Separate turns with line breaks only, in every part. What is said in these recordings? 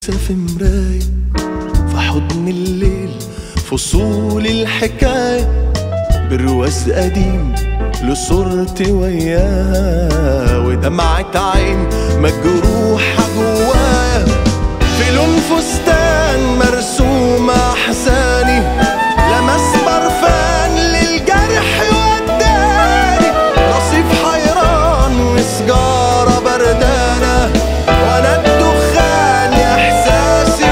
في مراية في حضن الليل فصول الحكاية برواز قديم لصورتي وياه ودمعة عين مجروحة جوايا في لون فستان مرسومة أحزاني لمس برفان للجرح وداني رصيف حيران وسجارة بردانة وأنا الدخان يا إحساسي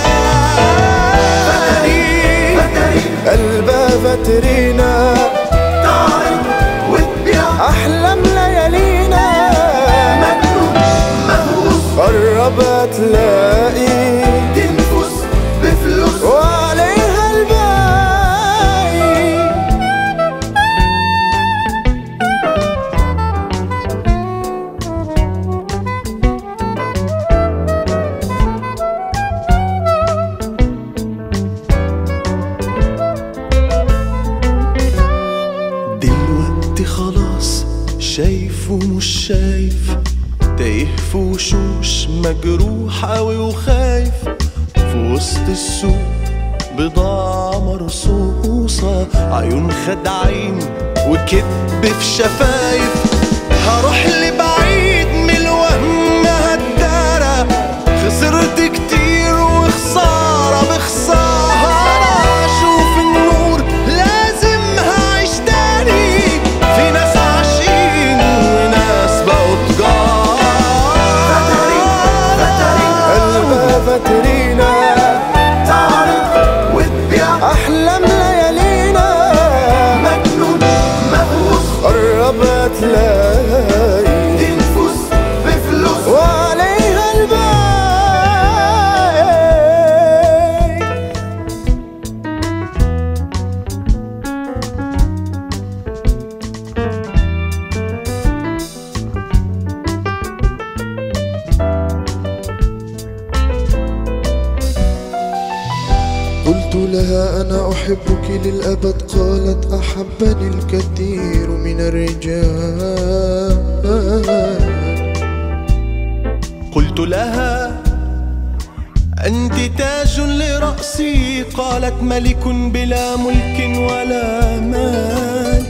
وكياني
قلبها فاترينا
تعرض وتبيع
أحلام ليالينا
مجنون مهووس
قرب هتلاقي
تنفس بفلوس
وعليها الباقي
دلوقتي خلاص شايف ومش شايف تايه في وشوش مجروح أوي وخايف في وسط السوق بضاعة مرصوصة عيون خدعين وكذب في شفايف هروح لبعيد من الوهم هالدارة خسرت كتير وخسارة بخسارة أشوف النور لازم هعيش تاني في ناس عاشقين وناس بقوا تجار
قلبها فاترينا
تعرض وتبيع
أحلام ليالينا
مجنون مهووس
قرب هتلاقي
تنفس بفلوس
وعليها الباقي قلت لها أنا أحبك للأبد قالت أحبني الكثير من الرجال
قلت لها أنت تاج لرأسي قالت ملك بلا ملك ولا مال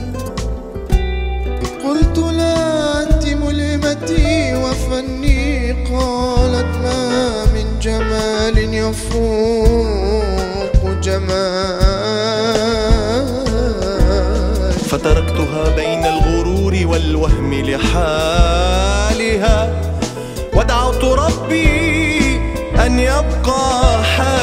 قلت لا أنت ملهمتي وفني قالت ما من جمال يفوق جمال
فتركتها بين الغرور والوهم لحالها ودعوت ربي أن يبقى حالي